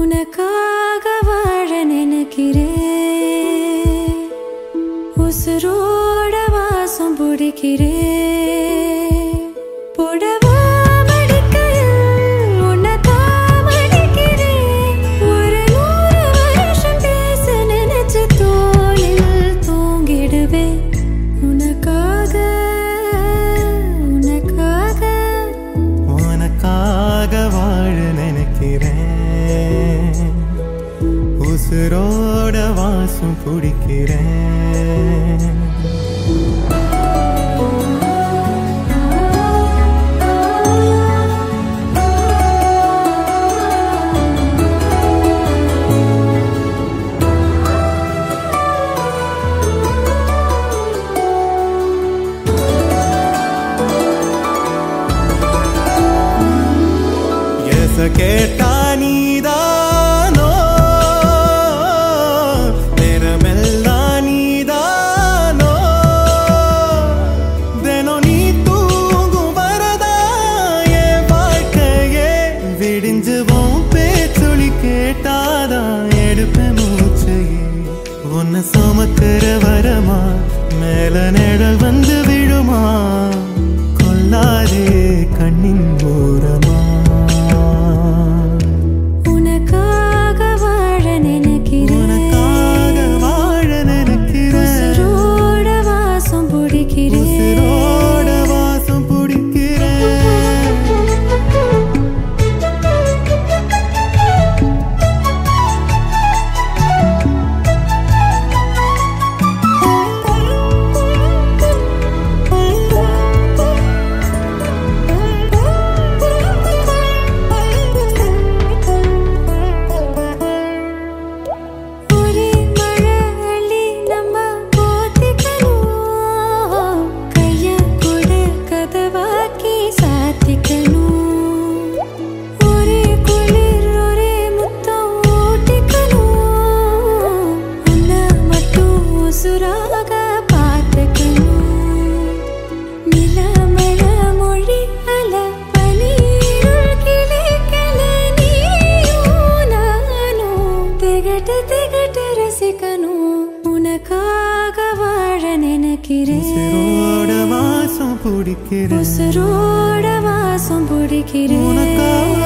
உனக்காக வாழ நினைக்கிறேன் உசுரோட வாசம் பிடிக்கிறேன் புடவா மடிக்கையில் உன்னைத்தான் மடிக்கிறேன். ஒரு நூறு வருஷம் பேச நினைச்சு தோளில் தூங்கிடுவேன். உனக்காக, உனக்காக உனக்காக வாழ நினைக்கிறேன் உசுரோட வாசம் பிடிக்கிறேன் எச கேட்டா நீதானோ நேரமெல்லாம் நீதானோ தினம் நீ தூங்கும் வரதா என் வாழ்க்கையே விடிஞ்சுவோம் பேச்சொலி கேட்டாதான் எடுப்பேன் மூச்சையே உன்னை சுமக்கிற வரமா மேல நிழல் வந்து விழுமா கொல்லாதே கண்ணின் ஓரமா உனக்காக வாழ நினைக்கிறேன் உனக்காக வாழ நினைக்கிறேன் உசுரோட வாசம் பிடிக்கிறேன் உசிரோட வாசம் பிடிக்கிறேன் ஒரே மழை அள்ளி நம்ம போத்திக்கணும் கைய கூட கதவாக்கி சாத்திக்கணும் ஒரே குளிர் ஒரே முத்தம் ஓட்டிக்கணும் உன்னை மட்டும் உசுராக பார்த்துக்கணும் நிலமழ மொழி அல பனீருள் கிளிக்கல நீயும் நானும் திகட்டு திகட்டு ரசிக்கணும் உனக்காக வாழ நினைக்கிறேன் உசிரோட வாசம் பிடிக்கிறேன் உசுரோட வாசம் பிடிக்கிறேன் உனக்காக